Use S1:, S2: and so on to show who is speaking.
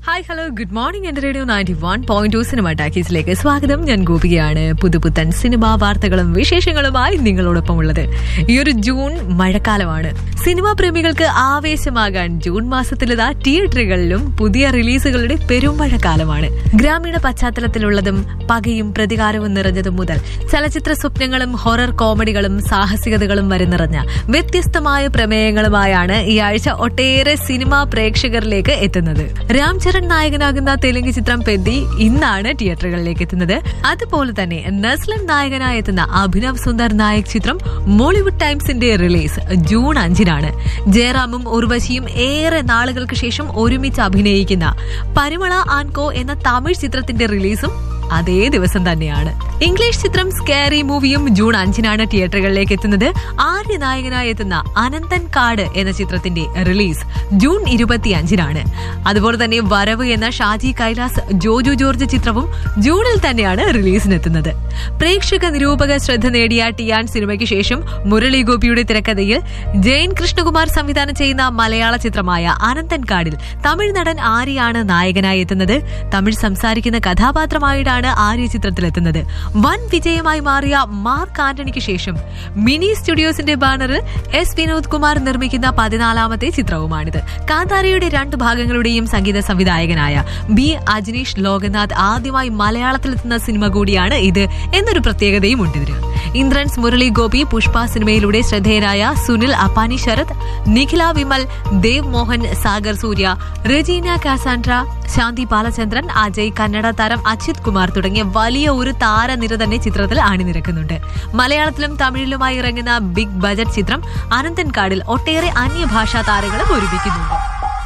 S1: hi hello good morning എന്റെ radio ninety one point two cinema ടാക്കീസിലേക്ക് സ്വാഗതം ഞാൻ ഗോപികയാണ് പുതുപുത്തൻ സിനിമാ വാർത്തകളും വിശേഷങ്ങളുമായി നിങ്ങളോടൊപ്പം ഉള്ളത് ഈ ഒരു ജൂൺ മഴക്കാലമാണ് സിനിമാ പ്രേമികൾക്ക് ആവേശമാകാൻ ജൂൺ മാസത്തിലിതാ തിയേറ്ററുകളിലും പുതിയ റിലീസുകളുടെ പെരുമഴക്കാലമാണ് ഗ്രാമീണ പശ്ചാത്തലത്തിലുള്ളതും പകയും പ്രതികാരവും നിറഞ്ഞതും മുതൽ ചലച്ചിത്ര സ്വപ്നങ്ങളും ഹൊറർ കോമഡികളും സാഹസികതകളും വരെ നിറഞ്ഞ വ്യത്യസ്തമായ പ്രമേയങ്ങളുമായാണ് ഈ ആഴ്ച ഒട്ടേറെ സിനിമാ പ്രേക്ഷകരിലേക്ക് എത്തുന്നത് രാം ചരൺ നായകനാകുന്ന തെലുങ്ക് ചിത്രം പെദ്ദി ഇന്നാണ് തിയേറ്ററുകളിലേക്ക് എത്തുന്നത് അതുപോലെ തന്നെ നസ്ലൻ നായകനായി എത്തുന്ന അഭിനവ് സുന്ദർ നായക് ചിത്രം മോളിവുഡ് ടൈംസിന്റെ റിലീസ് ജൂൺ അഞ്ചിനാണ് ജയറാമും ഉർവശിയും ഏറെ നാളുകൾക്ക് ശേഷം ഒരുമിച്ച് അഭിനയിക്കുന്ന പരിമള ആൻകോ എന്ന തമിഴ് ചിത്രത്തിന്റെ റിലീസും അതേ ദിവസം തന്നെയാണ് ഇംഗ്ലീഷ് ചിത്രം സ്കാരി മൂവിയും ജൂൺ അഞ്ചിനാണ് തിയേറ്ററുകളിലേക്ക് എത്തുന്നത് ആര്യ നായകനായി എത്തുന്ന അനന്തൻ കാട് എന്ന ചിത്രത്തിന്റെ റിലീസ് ജൂൺ ഇരുപത്തി അഞ്ചിനാണ് അതുപോലെ തന്നെ വരവ് എന്ന ഷാജി കൈലാസ് ജോജു ജോർജ് ചിത്രവും ജൂണിൽ തന്നെയാണ് റിലീസിനെത്തുന്നത് പ്രേക്ഷക നിരൂപക ശ്രദ്ധ നേടിയ ടിയാൻ സിനിമയ്ക്ക് ശേഷം മുരളി ഗോപിയുടെ തിരക്കഥയിൽ ജയൻ കൃഷ്ണകുമാർ സംവിധാനം ചെയ്യുന്ന മലയാള ചിത്രമായ അനന്തൻ കാടിൽ തമിഴ് നടൻ ആര്യയാണ് നായകനായി എത്തുന്നത് തമിഴ് സംസാരിക്കുന്ന കഥാപാത്രമായിട്ടാണ് ആര്യ ചിത്രത്തിലെത്തുന്നത് വൻ വിജയമായി മാറിയ മാർക്ക് ആന്റണിക്ക് ശേഷം മിനി സ്റ്റുഡിയോസിന്റെ ബാനറിൽ എസ് വിനോദ് കുമാർ നിർമ്മിക്കുന്ന പതിനാലാമത്തെ ചിത്രവുമാണിത് കാന്താരയുടെ രണ്ട് ഭാഗങ്ങളുടെയും സംഗീത സംവിധായകനായ ബി അജനീഷ് ലോകനാഥ് ആദ്യമായി മലയാളത്തിലെത്തുന്ന സിനിമ കൂടിയാണ് ഇത് എന്നൊരു പ്രത്യേകതയും ഉണ്ട് ഇതിന് ഇന്ദ്രൻസ് മുരളി ഗോപി പുഷ്പ സിനിമയിലൂടെ ശ്രദ്ധേയരായ സുനിൽ അപ്പാനി ശരത് നിഖില വിമൽ ദേവ് മോഹൻ സാഗർ സൂര്യ റെജീന കാസാൻഡ്ര ശാന്തി ബാലചന്ദ്രൻ അജയ് കന്നഡ താരം അച്യുത് കുമാർ തുടങ്ങിയ വലിയ ഒരു താരനിര തന്നെ ചിത്രത്തിൽ അണിനിരക്കുന്നുണ്ട് മലയാളത്തിലും തമിഴിലുമായി ഇറങ്ങുന്ന ബിഗ് ബജറ്റ് ചിത്രം അനന്തൻ കാടിൽ ഒട്ടേറെ അന്യഭാഷാ താരങ്ങളും ഒരുമിക്കുന്നുണ്ട്